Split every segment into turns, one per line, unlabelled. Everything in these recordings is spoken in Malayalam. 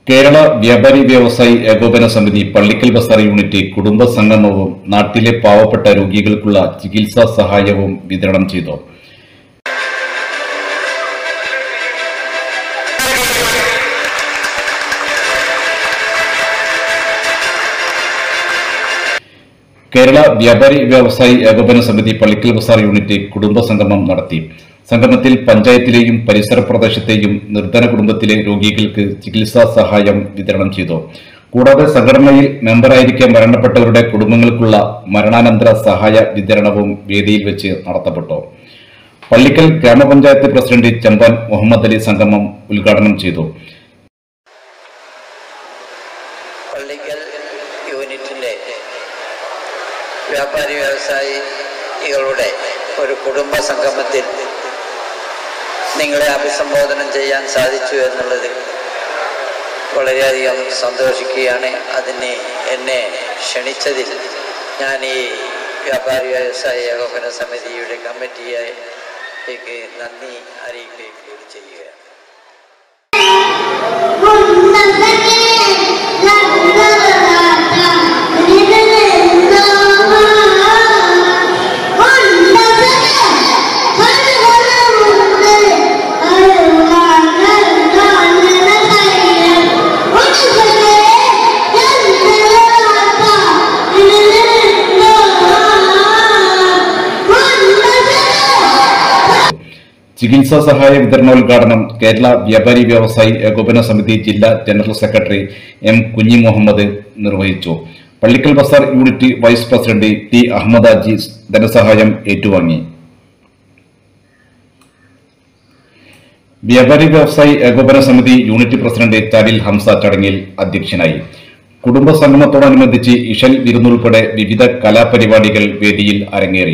കേരള വ്യാപാരി വ്യവസായി ഏകോപന സമിതി പള്ളിക്കൽ ബസാർ യൂണിറ്റ് കുടുംബ സംഗമവും നാട്ടിലെ പാവപ്പെട്ട രോഗികൾക്കുള്ള ചികിത്സാ സഹായവും വിതരണം ചെയ്തു കേരള വ്യാപാരി വ്യവസായി ഏകോപന സമിതി പള്ളിക്കൽ ബസാർ യൂണിറ്റ് കുടുംബ സംഗമം നടത്തി സംഗമത്തിൽ പഞ്ചായത്തിലെയും പരിസര പ്രദേശത്തെയും നിർധന കുടുംബത്തിലെ രോഗികൾക്ക് ചികിത്സാ സഹായം വിതരണം ചെയ്തു കൂടാതെ സംഘടനയിൽ മെമ്പറായിരിക്കെ മരണപ്പെട്ടവരുടെ കുടുംബങ്ങൾക്കുള്ള മരണാനന്തര സഹായ വിതരണവും വേദിയിൽ വെച്ച് നടത്തപ്പെട്ടു പള്ളിക്കൽ ഗ്രാമപഞ്ചായത്ത് പ്രസിഡന്റ് ചമ്പാൻ മുഹമ്മദ് അലി സംഗമം ഉദ്ഘാടനം ചെയ്തു
പള്ളിക്കൽ യൂണിറ്റിൻ്റെ വ്യാപാരി വ്യവസായികളുടെ ഒരു കുടുംബ സംഗമത്തിൽ നിങ്ങളെ അഭിസംബോധന ചെയ്യാൻ സാധിച്ചു എന്നുള്ളതിൽ വളരെയധികം സന്തോഷിക്കുകയാണ് അതിന് എന്നെ ക്ഷണിച്ചതിൽ ഞാൻ ഈ വ്യാപാരി വ്യവസായ ഏകോപന സമിതിയുടെ കമ്മിറ്റിയിലേക്ക് നന്ദി അറിയിക്കുകയും കൂടി ചെയ്യുകയാണ്
ചികിത്സാ സഹായ വിതരണോദ്ഘാടനം കേരള വ്യാപാരി വ്യവസായി ഏകോപന സമിതി ജില്ലാ general secretary M Kunhi Muhammad നിർവഹിച്ചു Pallikkal Bazar unit vice president T Ahammed Ajees ധനസഹായം ഏറ്റുവാങ്ങി വ്യാപാരി വ്യവസായി ഏകോപന സമിതി യൂണിറ്റ് പ്രസിഡന്റ് ചാലിൽ ഹംസ ചടങ്ങിൽ അധ്യക്ഷനായി കുടുംബ സംഗമത്തോടനുബന്ധിച്ച് ഇഷൽ വിരുന്നുൾപ്പെടെ വിവിധ കലാപരിപാടികൾ വേദിയിൽ അരങ്ങേറി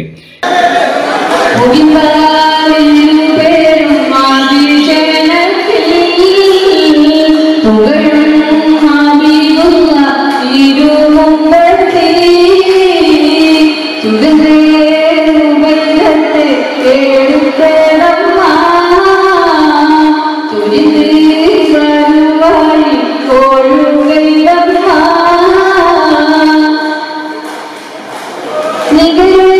നിങ്ങളുടെ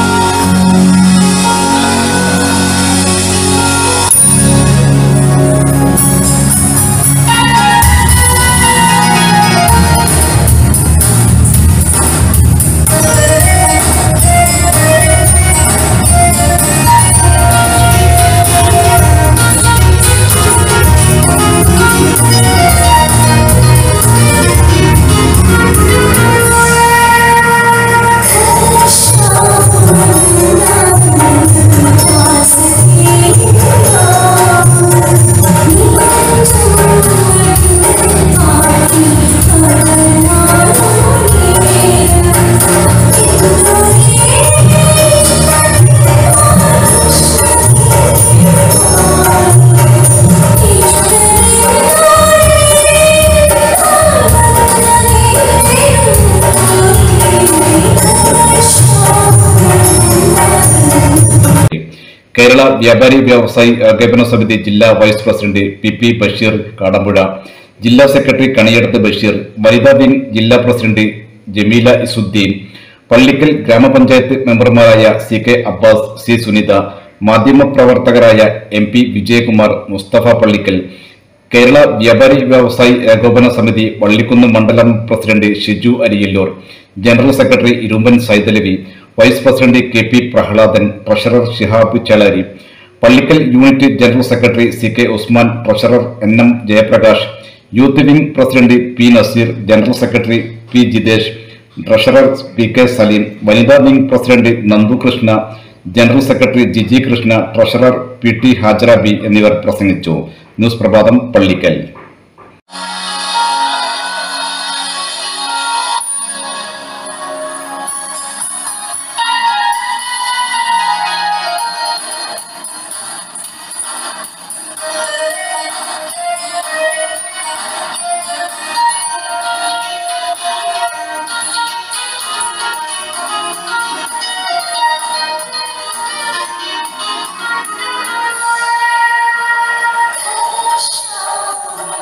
കേരള വ്യാപാരി വ്യവസായി ഏകോപന സമിതി ജില്ലാ vice president P P Basheer Kadampuzha ജില്ലാ സെക്രട്ടറി കണിയടത്ത് ബഷീർ വനിതാ വിംഗ് ജില്ലാ പ്രസിഡന്റ് ജമീല ഇസുദ്ദീൻ പള്ളിക്കൽ ഗ്രാമപഞ്ചായത്ത് മെമ്പർമാരായ C K Abbas C Sunitha മാധ്യമപ്രവർത്തകരായ എം പി വിജയകുമാർ മുസ്തഫ പള്ളിക്കൽ കേരള വ്യാപാരി വ്യവസായി ഏകോപന സമിതി വള്ളിക്കുന്ന് മണ്ഡലം president Shiju Ariyallur general secretary Irumban Saithalavi vice president K P Prahladan treasurer Shihab Chelari Pallikkal unit general secretary C K Usman treasurer N M Jayaprakash youth wing president P Naseer general secretary P Jithesh treasurer P K Saleem വനിതാ wing president Nandu Krishna general secretary Jiji Krishna treasurer P T Hajara B എന്നിവർ പ്രസംഗിച്ചു ന്യൂസ് പ്രഭാതം പള്ളിക്കൽ
Thank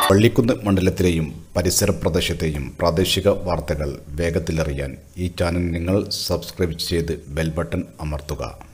പള്ളിക്കുന്ന് മണ്ഡലത്തിലെയും പരിസര പ്രദേശത്തെയും പ്രാദേശിക വാർത്തകൾ വേഗത്തിലറിയാൻ ഈ ചാനൽ നിങ്ങൾ സബ്സ്ക്രൈബ് ചെയ്ത് ബെൽ ബട്ടൺ അമർത്തുക